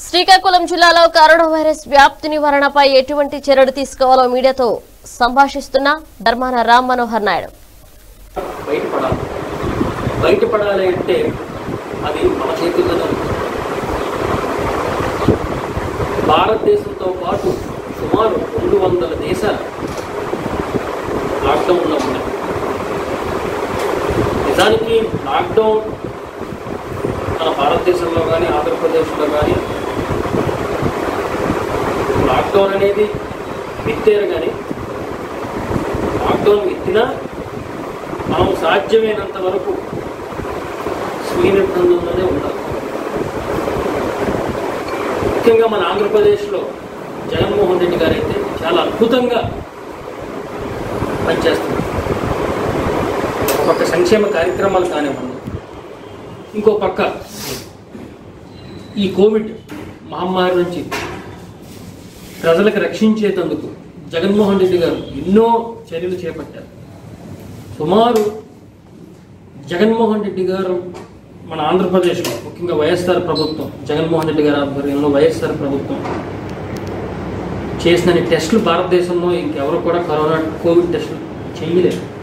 శ్రీకాకుళం జిల్లాలో corona virus వ్యాప్తి నివారణపై ఎటువంటి చర్యలు తీసుకోవాలో మీడియాతో సంభాషిస్తున్న ధర్మాన రామ్ మనోహర్ నాయుడు బయటపడాలి బయటపడాలి అంటే అది మన చేతుల్లోనే ఉంది భారతదేశంతో పాటు సుమారు రెండు వందల దేశాలు లాక్డౌన్లో ఉన్నాయి నిజానికి లాక్డౌన్ మన భారతదేశంలో కానీ ఆంధ్రప్రదేశ్లో కానీ లాక్డౌన్ అనేది ఎత్తారు కానీ లాక్డౌన్ ఎత్తినా మనం సాధ్యమైనంత వరకు స్వీయ నిర్బంధంలోనే ఉండాలి ముఖ్యంగా మన ఆంధ్రప్రదేశ్లో జగన్మోహన్ రెడ్డి గారు అయితే చాలా అద్భుతంగా పనిచేస్తున్నారు ఒక పక్క సంక్షేమ కార్యక్రమాలు కానివ్వండి ఇంకో పక్క ఈ కోవిడ్ మహమ్మారి నుంచి ప్రజలకు రక్షించేటందుకు జగన్మోహన్ రెడ్డి గారు ఎన్నో చర్యలు చేపట్టారు సుమారు జగన్మోహన్ రెడ్డి గారు మన ఆంధ్రప్రదేశ్లో ముఖ్యంగా వైఎస్ఆర్ ప్రభుత్వం జగన్మోహన్ రెడ్డి గారి ఆధ్వర్యంలో వైఎస్ఆర్ ప్రభుత్వం చేసిన టెస్టులు భారతదేశంలో ఇంకెవరు కూడా కరోనా కోవిడ్ టెస్టులు చేయలేదు